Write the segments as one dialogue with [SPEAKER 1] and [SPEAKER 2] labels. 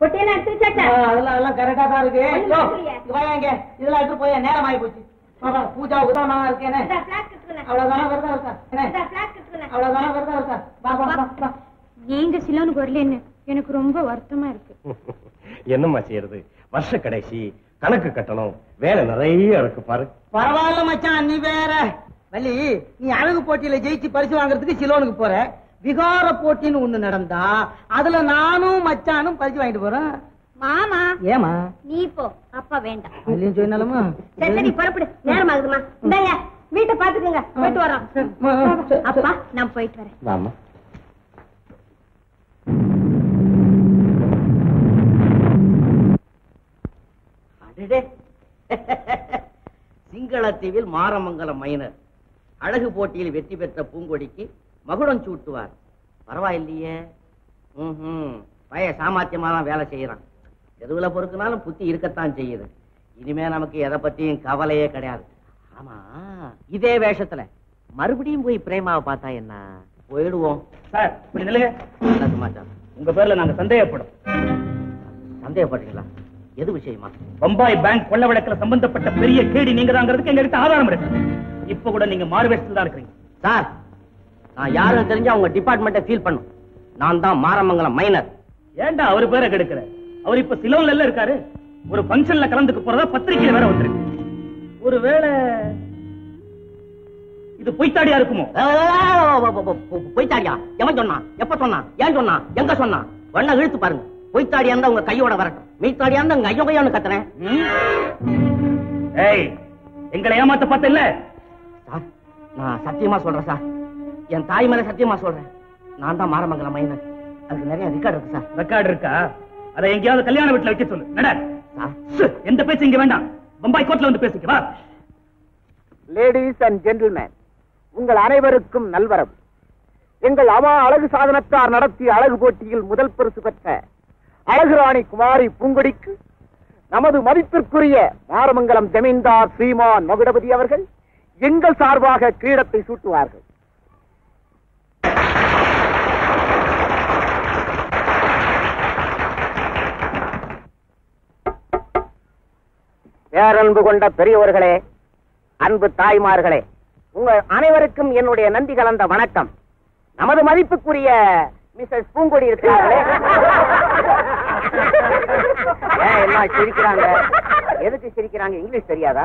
[SPEAKER 1] பொட்டியெல்லாம் எடுத்து வச்சாச்சா
[SPEAKER 2] அதெல்லாம் அதெல்லாம் கரெக்டா தான் இருக்கு
[SPEAKER 1] ஒண்ணும்
[SPEAKER 2] யோ,
[SPEAKER 1] புரியல.
[SPEAKER 2] இங்க வாயா இங்க இதெல்லாம் எடுத்து போய் நேரம் ஆகி போச்சு வா, வா, பூஜாவுக்கு தான் நான் இருக்கேனே
[SPEAKER 1] இந்த flask எடுத்துக்கோங்க.
[SPEAKER 2] அவ்வளவுதானே விரதம் இருக்கா என்ன
[SPEAKER 1] இந்த flask எடுத்துக்கோங்க.
[SPEAKER 2] அவ்வளவுதானே விரதம் இருக்கா வா வா வா வா
[SPEAKER 3] நீங்க சிலோனுக்கு வரலன்னு எனக்கு ரொம்ப வருத்தமா இருக்கு
[SPEAKER 4] என்னம்மா செய்யறது வருஷ கடைசி கணக்கு கட்டணும் வேலை நிறைய இருக்கு பாரு
[SPEAKER 2] பரவாயில்ல மச்சான் நீ வேற வள்ளி நீ அழகு போட்டியில ஜெயிச்சு பரிசு வாங்குறதுக்கு சிலோனுக்கு போற விகார போட்டின்னு ஒண்ணு நடந்தா அதுல நானும் மச்சானும் பரிசு வாங்கிட்டு போறேன்
[SPEAKER 3] மாமா
[SPEAKER 2] ஏமா
[SPEAKER 3] நீ போ அப்பா வேண்டாம்
[SPEAKER 2] வள்ளியும் சொன்னாலுமா
[SPEAKER 1] சரி சரி புறப்படு நேரம் ஆகுதுமா இந்தாங்க வீட்டை பாத்துக்கோங்க போயிட்டு வரோம்
[SPEAKER 3] அப்பா நான் போயிட்டு வரேன்
[SPEAKER 4] வாமா
[SPEAKER 5] அடடே. சிங்களத்தீவில் மாரமங்கலம் மைனர் அழகு போட்டியில் வெற்றி பெற்ற பூங்கொடிக்கு மகுடம் சூட்டுவார் பரவாயில்லையே ம்ஹும். பய சாமர்த்தியமா தான் வேலை செய்யறான் எதுவுல பொறுக்குனாலும் புத்தி இருக்கத்தான் செய்யுது இனிமே நமக்கு எதை பத்தியும் கவலையே கிடையாது ஆமா இதே வேஷத்துல மறுபடியும் போய் பிரேமாவை பார்த்தா என்ன போயிடுவோம்
[SPEAKER 6] சார் இப்படி நிலைய
[SPEAKER 5] நல்ல சமாச்சாரம்
[SPEAKER 6] உங்க பேர்ல நாங்க சந்தேகப்படும்
[SPEAKER 5] சந்தேகப்படுறீங்களா எது விஷயமா
[SPEAKER 6] பம்பாய் பேங்க் கொள்ள வழக்குல சம்பந்தப்பட்ட பெரிய கேடி நீங்க தாங்கிறதுக்கு எங்க கிட்ட ஆதாரம் இருக்கு இப்ப கூட நீங்க மாறு வேஷத்துல தான் இருக்கிறீங்க
[SPEAKER 5] சார் நான் யாருன்னு தெரிஞ்சா உங்க டிபார்ட்மெண்ட்டை ஃபீல் பண்ணும் நான் தான் மாரமங்கலம் மைனர்
[SPEAKER 6] ஏன்டா அவர் பேரை கெடுக்கிற அவர் இப்ப சிலோன்ல எல்லாம் இருக்காரு ஒரு ஃபங்க்ஷன்ல கலந்துக்க போறதா பத்திரிக்கையில வேற வந்திருக்கு ஒருவேளை இது பொய்த்தாடியா இருக்குமோ
[SPEAKER 5] பொய்த்தாடியா எவன் சொன்னான் எப்ப சொன்னான் ஏன் சொன்னான் எங்க சொன்னான் வண்ண இழுத்து பாருங்க பொய்த்தாடியா இருந்தா உங்க கையோட வரட்டும் மெய்த்தாடியா இருந்தா உங்க ஐயோ கையோன்னு கத்துறேன்
[SPEAKER 6] ஏய் எங்களை ஏமாத்த பார்த்த இல்ல
[SPEAKER 5] சார் நான் சத்தியமா சொல்றேன் சார் என் தாய் மேல சத்தியமா சொல்றேன் நான் தான் மாரமங்கலம் மைனர் அதுக்கு நிறைய ரெக்கார்டு இருக்கு சார்
[SPEAKER 6] ரெக்கார்டு இருக்கா அதை எங்கேயாவது கல்யாண வீட்டுல வைக்க சொல்லு நட
[SPEAKER 5] சார்
[SPEAKER 6] சு, எந்த பேச்சு இங்க வேண்டாம் பம்பாய் கோர்ட்ல வந்து பேசிக்க வா
[SPEAKER 7] லேடிஸ் அண்ட் ஜென்டில்மேன் உங்கள் அனைவருக்கும் நல்வரவு எங்கள் அமா அழகு சாதனத்தார் நடத்திய அழகு போட்டியில் முதல் பரிசு பெற்ற அழகு ராணி குமாரி பூங்கொடிக்கு நமது மதிப்பிற்குரிய மாரமங்கலம் ஜமீன்தார் ஸ்ரீமான் மகுடபதி அவர்கள் எங்கள் சார்பாக கிரீடத்தை சூட்டுவார்கள் பேரன்பு கொண்ட பெரியவர்களே அன்பு தாய்மார்களே உங்கள் அனைவருக்கும் என்னுடைய நன்றி கலந்த வணக்கம் நமது மதிப்புக்குரிய மிஸ்ஸஸ் பூங்கொடி இருக்கிறார்களே ஏன் எல்லாம் சிரிக்கிறாங்க எதுக்கு சிரிக்கிறாங்க இங்கிலீஷ் தெரியாதா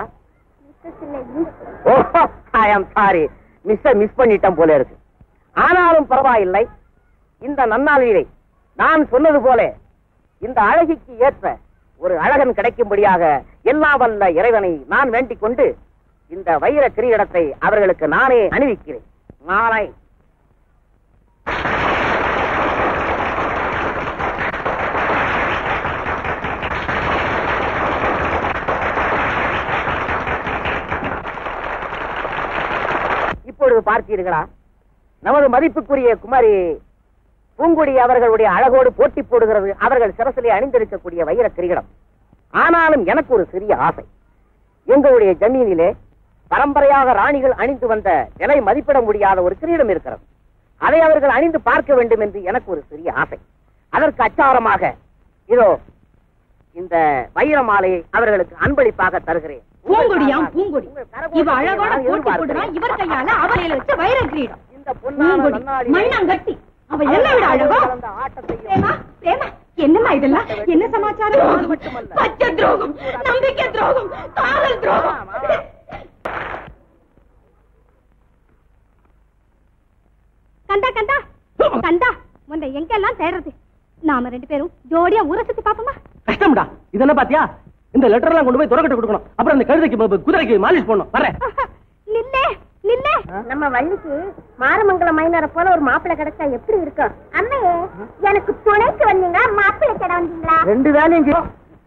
[SPEAKER 7] ஓ ஐ ஆம் சாரி மிஸ்ஸ மிஸ் பண்ணிட்டேன் போல இருக்கு ஆனாலும் பரவாயில்லை இந்த நன்னாளிலே நான் சொன்னது போல இந்த அழகிக்கு ஏற்ற ஒரு அழகன் கிடைக்கும்படியாக எல்லாம் வல்ல இறைவனை நான் வேண்டிக் கொண்டு இந்த வைர கிரீடத்தை அவர்களுக்கு நானே அணிவிக்கிறேன் நாளை இப்பொழுது பார்த்தீர்களா நமது மதிப்புக்குரிய குமாரி பூங்குடி அவர்களுடைய அழகோடு போட்டி போடுகிறது அவர்கள் சிரசிலே அணிந்திருக்கக்கூடிய வைர கிரீடம் ஆனாலும் எனக்கு ஒரு சிறிய ஆசை எங்களுடைய ஜமீனிலே பரம்பரையாக ராணிகள் அணிந்து வந்த விலை மதிப்பிட முடியாத ஒரு கிரீடம் இருக்கிறது அதை அவர்கள் அணிந்து பார்க்க வேண்டும் என்று எனக்கு ஒரு சிறிய ஆசை அதற்கு அச்சாரமாக இதோ இந்த வைர மாலையை அவர்களுக்கு அன்பளிப்பாக தருகிறேன்
[SPEAKER 3] பூங்கொடியாம் பூங்கொடி
[SPEAKER 7] உங்கள் கரகோஷத்தை
[SPEAKER 3] இவ அழகோட
[SPEAKER 7] நான்
[SPEAKER 3] போட்டி போடுறா
[SPEAKER 7] எதிர்பார்க்கிறேன்.
[SPEAKER 3] இவர் கையால அவரையில வச்ச வைர கிரீடம்
[SPEAKER 7] இந்த பொன்னான
[SPEAKER 3] பூங்கொடி
[SPEAKER 7] நன்னாளிலே
[SPEAKER 3] மண்ணாங்கட்டி அவ என்ன விட அழகோ
[SPEAKER 7] கலந்த ஆட்டத்தையும்
[SPEAKER 3] பிரேமா பிரேமா என்னம்மா இதெல்லாம் என்ன சமாச்சாரம்
[SPEAKER 7] மட்டுமல்ல.
[SPEAKER 3] சத்திய துரோகம் நம்பிக்கை துரோகம் காதல் துரோகம் கண்டா கண்டா கண்டா உன்னை எங்கெல்லாம் தேடுறது நாம ரெண்டு பேரும் ஜோடியா ஊரை சுத்தி பாப்போமா
[SPEAKER 2] கஷ்டம்டா இதெல்லாம் பாத்தியா இந்த லெட்டர் எல்லாம் கொண்டு போய் துறக்கட்டு கொடுக்கணும் அப்புறம் அந்த கழுதைக்கு ப- குதிரைக்கு மாலிஷ் பண்ணணும் வரேன்
[SPEAKER 3] நில்லே நில்லே
[SPEAKER 1] நம்ம வள்ளிக்கு மாரமங்கலம் மைனரை போல ஒரு மாப்பிள்ளை கிடைச்சா எப்படி இருக்கும் அம்மையே எனக்கு துணைக்கு வந்தீங்களா மாப்பிள்ளை கடை வந்தீங்களா
[SPEAKER 7] ரெண்டு வேலையும் செய்யும்.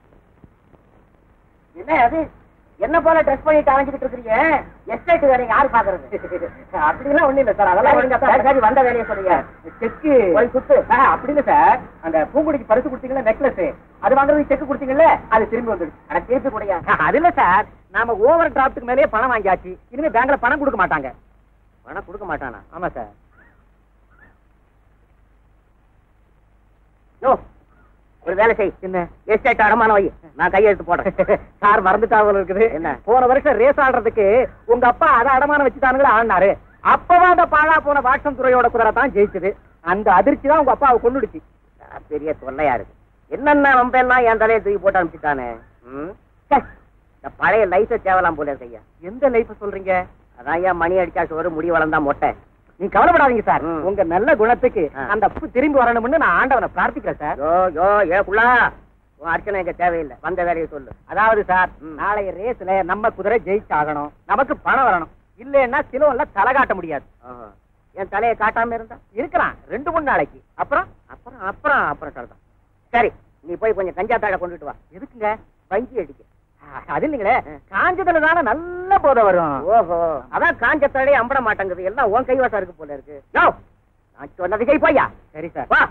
[SPEAKER 7] என்ன அது என்ன போல ட்ரெஸ் பண்ணிட்டு அலைஞ்சுக்கிட்டு இருக்கீங்க எஸ்டேட் வேலையை யாரு பாக்குறது அப்படிலாம் ஒண்ணு இல்ல சார் அதெல்லாம் ஒழுங்கா சரி, சரி வந்த வேலையை சொல்லுங்க செக்கு போய் குத்து ஆ, அப்படி இல்ல சார் அந்த பூங்குடிக்கு பரிசு கொடுத்தீங்கல்ல நெக்லஸ் அது வாங்குறது செக் கொடுத்தீங்கல்ல அது திரும்பி வந்துடுச்சு ஆனா திருப்பி கூடயா அது இல்ல சார் நாம ஓவர் டிராப்டுக்கு மேலேயே பணம் வாங்கியாச்சு இனிமே பேங்க்ல பணம் கொடுக்க மாட்டாங்க பணம் கொடுக்க மாட்டானா ஆமா சார் யோ ஒரு வேலை செய் என்ன எஸ்டேட் அடமான வை நான் கையெழுத்து போடுறேன்
[SPEAKER 8] சார் மறந்துட்டாவல இருக்குது
[SPEAKER 7] என்ன?
[SPEAKER 8] போன வருஷம் ரேஸ் ஆடுறதுக்கு உங்க அப்பா அதை அடமானம் வச்சுட்டானுங்களே ஆடினாரு அப்பவா அந்த பாழா போன வாட்சம் துறையோட குதிரை தான் ஜெயிச்சது அந்த அதிர்ச்சி தான் உங்க அப்பாவை கொண்டுடுச்சு
[SPEAKER 7] ஆ, பெரிய தொல்லையா இருக்கு என்னென்ன வம்ப எல்லாம் என் தலையை தூக்கி போட்டு அனுப்பிச்சுட்டானே ம்? ச்சே, இந்த பழைய லைஃப தேவலாம் போல இருக்கு ஐயா
[SPEAKER 8] எந்த லைஃப் சொல்றீங்க
[SPEAKER 7] அதான் ஐயா மணி அடிச்சா சோறு முடி வளர்ந்தா மொட்டை
[SPEAKER 8] நீ கவலைப்படாதீங்க சார்
[SPEAKER 7] ம்.
[SPEAKER 8] உங்க நல்ல குணத்துக்கு
[SPEAKER 7] ஆ.
[SPEAKER 8] அந்த அப்பு திரும்பி வரணும்னு நான் ஆண்டவனை பிரார்த்திக்கிறேன் சார்
[SPEAKER 7] யோ யோ ஏ குள்ளா உன் அர்ச்சனை எங்க தேவையில்லை வந்த வேலையை சொல்லு
[SPEAKER 8] அதாவது சார்
[SPEAKER 7] ம்.
[SPEAKER 8] நாளைய ரேஸ்ல நம்ம குதிரை ஜெயிச்சாகணும் நமக்கு பணம் வரணும் இல்லைன்னா சிலோன்ல தலை காட்ட முடியாது
[SPEAKER 7] ஆஹா. என் தலையை காட்டாம இருந்தா
[SPEAKER 8] இருக்கிறான் ரெண்டு மூணு நாளைக்கு அப்புறம்
[SPEAKER 7] அப்புறம் அப்புறம் அப்புறம் சொல்றேன் சரி நீ போய் கொஞ்சம் கஞ்சா தாழை கொண்டுட்டு வா
[SPEAKER 8] எதுக்குங்க
[SPEAKER 7] பஞ்சு அடிக்க
[SPEAKER 8] ஆ, அது இல்லைங்களே காஞ்சதுல தானே நல்ல போதை வரும்
[SPEAKER 7] ஓஹோ அதான் காஞ்ச தழையே அம்பட மாட்டேங்குது எல்லாம் உன் கைவாசம் இருக்கு போல இருக்கு யோ நான் சொன்னது செய் போய்யா
[SPEAKER 8] சரி சார்
[SPEAKER 7] வா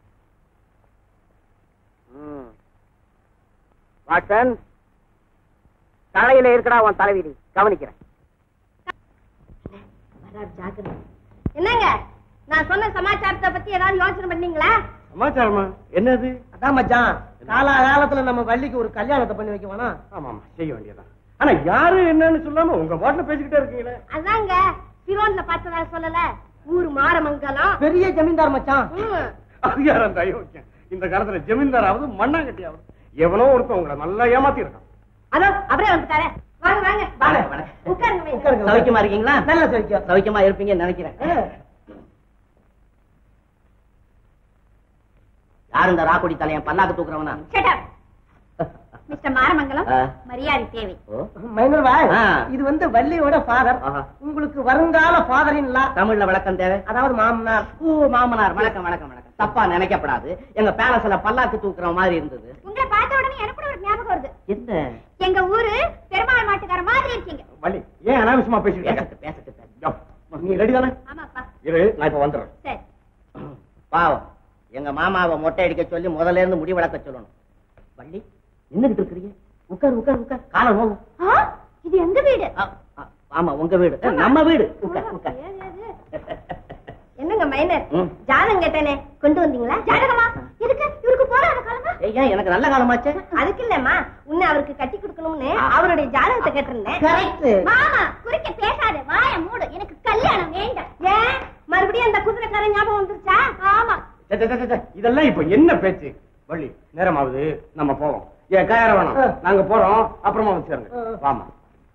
[SPEAKER 7] ம். வாட்சன் தலையில இருக்கடா உன் தலைவிதி கவனிக்கிறேன்
[SPEAKER 1] என்னங்க நான் சொன்ன சமாச்சாரத்தை பத்தி ஏதாவது யோசனை பண்ணீங்களா
[SPEAKER 4] சமாச்சாரமா என்னது
[SPEAKER 2] அதான் மச்சான் காலா காலத்துல நம்ம வள்ளிக்கு ஒரு கல்யாணத்தை பண்ணி வைக்க வேணாம்
[SPEAKER 4] ஆமா ஆமா செய்ய வேண்டியதான் ஆனா யாரு என்னன்னு சொல்லாம உங்க பாட்டுல பேசிக்கிட்டே இருக்கீங்களே
[SPEAKER 1] அதாங்க சிரோன்ல பார்த்ததா சொல்லல ஊர் மாரமங்கலம்
[SPEAKER 2] பெரிய ஜமீன்தார் மச்சான்
[SPEAKER 1] ம்.
[SPEAKER 4] அது யார் அந்த அயோக்கியம் இந்த காலத்துல ஜமீன்தாராவது மண்ணாங்கட்டியாவது எவனோ ஒருத்தன் உங்களை நல்லா ஏமாத்தி இருக்கான்
[SPEAKER 1] அதோ அவரே வந்துட்டாரே வாங்க வாங்க
[SPEAKER 5] வாங்க, வாங்க.
[SPEAKER 1] உட்காருங்க வைங்க.
[SPEAKER 2] உட்காருங்க.
[SPEAKER 5] சௌக்கியமா இருக்கீங்களா
[SPEAKER 2] நல்லா சௌக்கியம்.
[SPEAKER 5] சௌக்கியமா இருப்பீங்கன்னு நினைக்கிறேன் யாரு இந்த ராக்குடி தலையன் பல்லாக்கு தூக்குறவனா
[SPEAKER 1] Shut up. மிஸ்டர் மாரமங்கலம்
[SPEAKER 5] ஆ.
[SPEAKER 1] மரியாதை தேவை
[SPEAKER 5] ஓ,
[SPEAKER 2] மைனர் பாய்
[SPEAKER 5] ஆ.
[SPEAKER 2] இது வந்து வள்ளியோட ஃபாதர்
[SPEAKER 5] ஆஹா.
[SPEAKER 2] உங்களுக்கு வருங்கால ஃபாதரின் லா
[SPEAKER 5] தமிழ்ல விளக்கம் தேவை
[SPEAKER 2] அதாவது மாமனார்
[SPEAKER 5] ஓ மாமனார் வணக்கம் வணக்கம் வணக்கம் தப்பா நினைக்கப்படாது எங்க பேலஸ்ல பல்லாக்கு தூக்குற மாதிரி இருந்தது
[SPEAKER 1] உங்களை பார்த்த உடனே எனக்கு கூட ஒரு ஞாபகம் வருது
[SPEAKER 5] என்ன
[SPEAKER 1] எங்க ஊரு பெருமாள் மாட்டுக்கார மாதிரி இருக்கீங்க
[SPEAKER 4] வள்ளி ஏன் அனாவசியமா பேசிக்கிட்டு
[SPEAKER 5] பேசட்டு பேசட்டு பேசட்டு.
[SPEAKER 4] யோ, நீ ரெடி தானே
[SPEAKER 1] ஆமாப்பா
[SPEAKER 4] இரு நான் இப்ப வந்துடுறேன்
[SPEAKER 1] சரி
[SPEAKER 5] பாவம் எங்க மாமாவை மொட்டை அடிக்க சொல்லி முதல்ல இருந்து முடி வளர்க்க சொல்லணும் வள்ளி நின்னுகிட்டு இருக்கிறீங்க உட்கார் உட்கார் உட்கார் காலை நோவும்
[SPEAKER 1] ஆ, இது எங்க வீடு
[SPEAKER 5] ஆ, ஆ, ஆமா உங்க வீடு அஹ், நம்ம வீடு உட்கார் உட்கார்
[SPEAKER 1] ஏது, ஏது? என்னங்க மைனர்
[SPEAKER 5] ம்.
[SPEAKER 1] ஜாதகம் கேட்டேனே கொண்டு வந்தீங்களா ஜாதகமா எதுக்கு இவருக்கு போறாத காலமா
[SPEAKER 5] ஐயா எனக்கு நல்ல காலமாச்சே
[SPEAKER 1] அதுக்கு இல்லம்மா உன்னை அவருக்கு கட்டி கொடுக்கணும்னு அவருடைய ஜாதகத்தை கேட்டிருந்தேன்
[SPEAKER 2] Correct.
[SPEAKER 1] மாமா குறுக்க பேசாத வாய மூடு எனக்கு கல்யாணம் வேண்டாம் ஏன் மறுபடியும் அந்த குதிரைக்காரன் ஞாபகம் வந்துருச்சா ஆமா
[SPEAKER 4] சே, சே, சே, சே, இதெல்லாம் இப்ப என்ன பேச்சு வள்ளி நேரமாவது நம்ம போவோம் ஏன் கயற வேணாம்
[SPEAKER 2] ஆ.
[SPEAKER 4] நாங்க போறோம் அப்புறமா வந்து சேருங்க
[SPEAKER 2] ஆ.
[SPEAKER 4] வாமா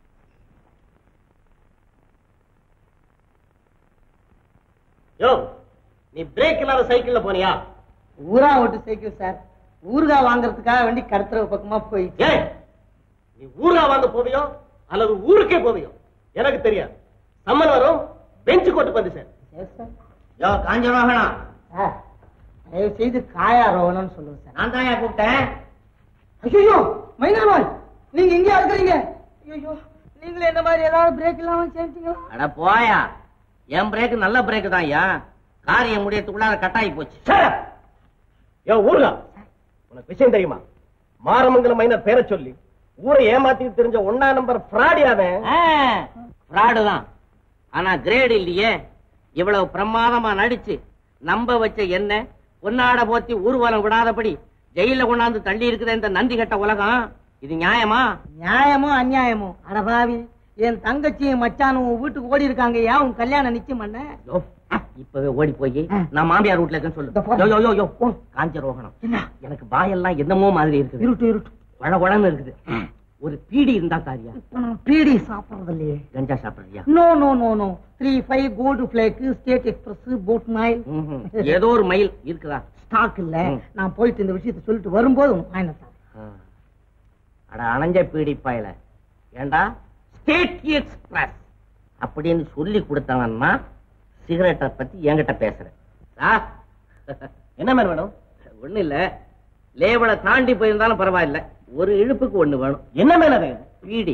[SPEAKER 6] யோ நீ பிரேக் இல்லாத சைக்கிள்ல போனியா
[SPEAKER 2] ஊரா ஓட்டு சைக்கிள் சார் ஊறுகாய் வாங்குறதுக்காக வேண்டி கடத்துற பக்கமா போயிடுச்சு
[SPEAKER 6] ஏய் நீ ஊர்ல வாங்க போவியோ அல்லது ஊருக்கே போவியோ எனக்கு தெரியாது சம்மன் வரும் பெஞ்சு கோட்டு வந்து சார்
[SPEAKER 2] Yes, sir.
[SPEAKER 5] யோ காஞ்சனா
[SPEAKER 2] சார் தயவு செய்து காயா ரோவணும்னு சொல்லுங்க சார்
[SPEAKER 5] நான் தான் கூப்பிட்டேன்
[SPEAKER 2] ஐயோ மைனர் பாய் நீங்க எங்கேயா இருக்கிறீங்க ஐயோ நீங்களும் என்ன மாதிரி ஏதாவது பிரேக் இல்லாம சேர்த்தீங்களா
[SPEAKER 5] அட போயா என் பிரேக் நல்ல பிரேக் தான் ஐயா காரியம் முடியறதுக்குள்ளார கட்டாயி போச்சு
[SPEAKER 6] யோ ஊர்கா உனக்கு விஷயம் தெரியுமா மாரமங்கலம் மைனர் பேரை சொல்லி ஊரை ஏமாத்தி தெரிஞ்ச ஒன்னா நம்பர் ஃப்ராடியாவன்
[SPEAKER 5] ஃப்ராடு தான் ஆனா கிரேடு இல்லையே இவ்வளவு பிரமாதமா நடிச்சு நம்ப வச்ச என்ன பொன்னாட போத்தி ஊர்வலம் விடாதபடி ஜெயில கொண்டாந்து தள்ளி இருக்கிற இந்த நந்தி கட்ட உலகம் இது நியாயமா
[SPEAKER 2] நியாயமோ அநியாயமோ அடபாவி என் தங்கச்சியும் மச்சானும் உன் வீட்டுக்கு ஓடி இருக்காங்க ஏன் உன் கல்யாணம் நிச்சயம் பண்ண
[SPEAKER 5] யோ, இப்பவே ஓடி போய் நான் மாமியார் வீட்டுல இருக்கேன்னு
[SPEAKER 2] இதோ
[SPEAKER 5] சொல்லு
[SPEAKER 2] போறேன்.
[SPEAKER 5] யோ, யோ, யோ, யோ. காஞ்ச ரோகணம் எனக்கு வாயெல்லாம் என்னமோ மாதிரி இருக்குது
[SPEAKER 2] இருட்டு இருட்டு
[SPEAKER 5] குழ குழன்னு இருக்குது ஒரு பீடி இருந்தா காரியா
[SPEAKER 2] இப்ப நான் பீடி சாப்பிடுறது இல்லையே
[SPEAKER 5] கஞ்சா சாப்பிடுறியா
[SPEAKER 2] no no no no three five gold flake state express போட் மைல்
[SPEAKER 5] ம்ஹும். ஏதோ ஒரு மயில் இருக்குதா
[SPEAKER 2] ஸ்டாக் இல்ல
[SPEAKER 5] ம்.
[SPEAKER 2] நான் போயிட்டு இந்த விஷயத்தை சொல்லிட்டு வரும்போது உனக்கு வாங்கிட்டு வரேன்.
[SPEAKER 5] ஆ. அட அணைஞ்ச பீடி பாயல ஏண்டா ஸ்டேட் எக்ஸ்பிரஸ் அப்படின்னு சொல்லி கொடுத்தவன்னா சிகரெட்டை பத்தி என்கிட்ட பேசுறேன் சார்
[SPEAKER 6] என்ன மேன் வேணும்
[SPEAKER 5] ஒண்ணு இல்ல லேவலை தாண்டி போயிருந்தாலும் பரவாயில்ல ஒரு இழுப்புக்கு ஒண்ணு வேணும்
[SPEAKER 6] என்ன மேன் அது
[SPEAKER 5] பீடி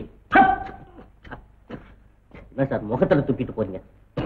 [SPEAKER 5] என்ன சார் முகத்துல துப்பிட்டு போறீங்க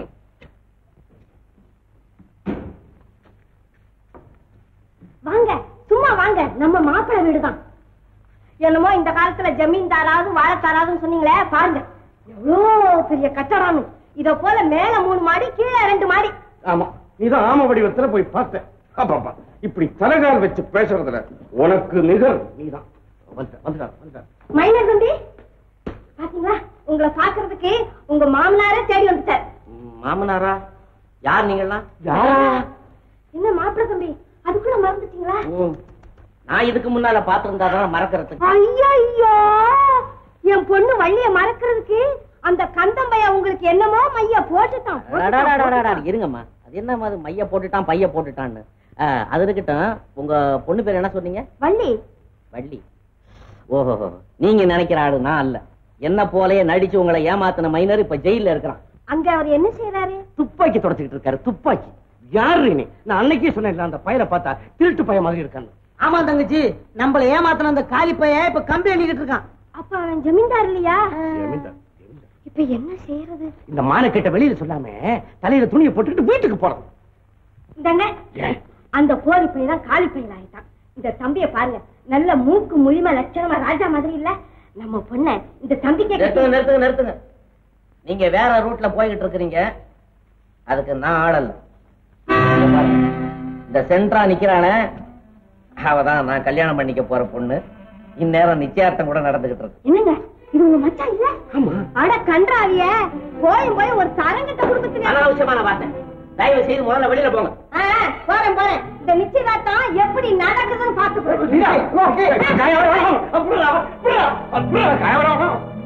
[SPEAKER 1] வாங்க சும்மா வாங்க நம்ம மாப்பிள்ளை வீடுதான் என்னமோ இந்த காலத்துல ஜமீன்தாராவது வாழத்தாராதுன்னு சொன்னீங்களே பாருங்க எவ்வளோ பெரிய கட்டடம் இத போல மேல மூணு மாடி கீழே ரெண்டு மாடி
[SPEAKER 4] ஆமா நீதான் ஆம வடிவத்துல போய் பார்த்த அப்பப்பா இப்படி தலைகால் வச்சு பேசுறதுல உனக்கு நிகர் நீதான் வந்துட்டா வந்துட்டா வந்துட்டா
[SPEAKER 1] மைனர் தம்பி பாத்தீங்களா உங்களை பாக்குறதுக்கு உங்க மாமனாரே தேடி வந்துட்டார்
[SPEAKER 5] ம், மாமனாரா யார் நீங்களாம்
[SPEAKER 1] என்ன மாப்பிள்ள தம்பி அதுக்குள்ள மறந்துட்டீங்களா
[SPEAKER 5] ம். நான் இதுக்கு முன்னால பாத்திருந்தாதான் மறக்கறதுக்கு
[SPEAKER 1] ஐயோ ஐயோ என் பொண்ணு வள்ளிய மறக்கிறதுக்கு அந்த கந்தம்பைய உங்களுக்கு என்னமோ மைய போட்டுட்டான் போட்டுட்டான்,
[SPEAKER 5] அடாடாடாடாடா,
[SPEAKER 1] போட்டுட்டான்.
[SPEAKER 5] இருங்கம்மா அது என்ன அது மைய போட்டுட்டான் பைய போட்டுட்டான்னு ஆ, அது இருக்கட்டும் உங்க பொண்ணு பேர் என்ன சொன்னீங்க
[SPEAKER 1] வள்ளி
[SPEAKER 5] வள்ளி ஓஹோ நீங்க நினைக்கிற ஆளு நான் அல்ல என்ன போலயே நடிச்சு உங்களை ஏமாத்தின மைனர் இப்ப ஜெயில இருக்கிறான்
[SPEAKER 1] அங்க அவர் என்ன செய்யறாரு
[SPEAKER 6] துப்பாக்கி தொடச்சிக்கிட்டு இருக்காரு துப்பாக்கி யாரு நீ நான் அன்னைக்கே சொன்னேன் அந்த பையனை பார்த்தா திருட்டு பையன் மாதிரி இருக்கான்னு
[SPEAKER 2] ஆமா தங்கச்சி நம்மள ஏமாத்தின அந்த காலி பையன் இப்ப கம்பி அணிக்கிட்டு இருக்கான்
[SPEAKER 1] அப்ப அவன் ஜமீன்தார் இல்லையா
[SPEAKER 4] ஜமீன்தார், ஜமீன்தார்.
[SPEAKER 1] இப்ப என்ன செய்யறது
[SPEAKER 6] இந்த மானக்கிட்ட வெளியில சொல்லாம தலையில துணியை போட்டுக்கிட்டு வீட்டுக்கு போறது
[SPEAKER 1] இந்தாங்க அந்த போரி பையன் தான் காலி பையன் ஆயிட்டான் இந்த தம்பிய பாருங்க நல்ல மூக்கு முழிம லட்சணமா ராஜா மாதிரி இல்ல நம்ம பொண்ண இந்த தம்பிக்கு
[SPEAKER 5] நிறுத்துங்க நிறுத்துங்க நிறுத்துங்க நீங்க வேற ரூட்ல போய்கிட்டு இருக்கிறீங்க அதுக்கு நான் ஆளல்ல இங்க பாருங்க. இந்த சென்ட்ரா நிக்கிறானே அவதான் நான் கல்யாணம் பண்ணிக்க போற பொண்ணு இந்நேரம் நிச்சயார்த்தம் கூட நடந்துகிட்டு இருக்கு
[SPEAKER 1] என்னங்க இது உங்க மச்சான் இல்ல அட கன்றாவிய போய் போய் ஒரு தரங்கட்ட குடும்பத்துல
[SPEAKER 5] அனாவசியமான வார்த்தை தயவு செய்து முதல்ல வெளியில போங்க
[SPEAKER 1] ஆ, போறேன் போறேன் இந்த நிச்சயதார்த்தம் எப்படி நடக்குதுன்னு பாத்து
[SPEAKER 6] காய வரணும். அப்புறம், அப்புறம், அப்புறம், காய வரணும்.